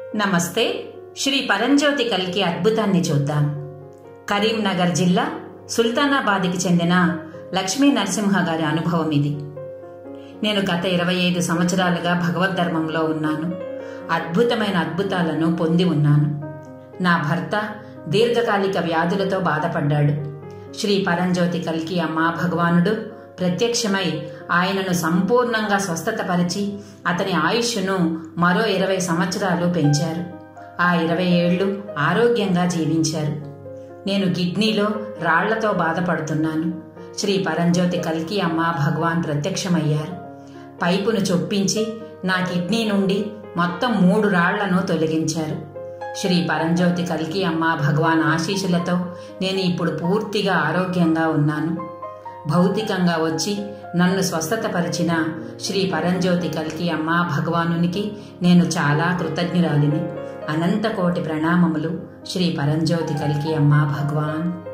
నమస్తే శ్రీ పరంజ్యోతి కల్కి అద్భుతాన్ని చూద్దాం కరీంనగర్ జిల్లా సుల్తానాబాద్కి చెందిన లక్ష్మీ నరసింహ గారి అనుభవం ఇది నేను గత ఇరవై ఐదు సంవత్సరాలుగా భగవద్ధర్మంలో ఉన్నాను అద్భుతమైన అద్భుతాలను పొంది ఉన్నాను నా భర్త దీర్ఘకాలిక వ్యాధులతో బాధపడ్డాడు శ్రీ పరంజ్యోతి కల్కి అమ్మ భగవానుడు ప్రత్యక్షమై ఆయనను సంపూర్ణంగా స్వస్థతపరిచి అతని ఆయుష్ను మరో ఇరవై సంవత్సరాలు పెంచారు ఆ ఇరవై ఏళ్లు ఆరోగ్యంగా జీవించారు నేను కిడ్నీలో రాళ్లతో బాధపడుతున్నాను శ్రీ పరంజ్యోతి కల్కి అమ్మ భగవాన్ ప్రత్యక్షమయ్యారు పైపును చొప్పించి నా కిడ్నీ నుండి మొత్తం మూడు రాళ్లను తొలగించారు శ్రీ పరంజ్యోతి కల్కి అమ్మ భగవాన్ ఆశీస్సులతో నేను ఇప్పుడు పూర్తిగా ఆరోగ్యంగా ఉన్నాను భౌతికంగా వచ్చి నన్ను స్వస్థతపరిచిన శ్రీ పరంజ్యోతి కల్కి అమ్మ భగవానునికి నేను చాలా కృతజ్ఞురాలిని అనంత కోటి ప్రణామములు శ్రీ పరంజ్యోతి కల్కి అమ్మ భగవాన్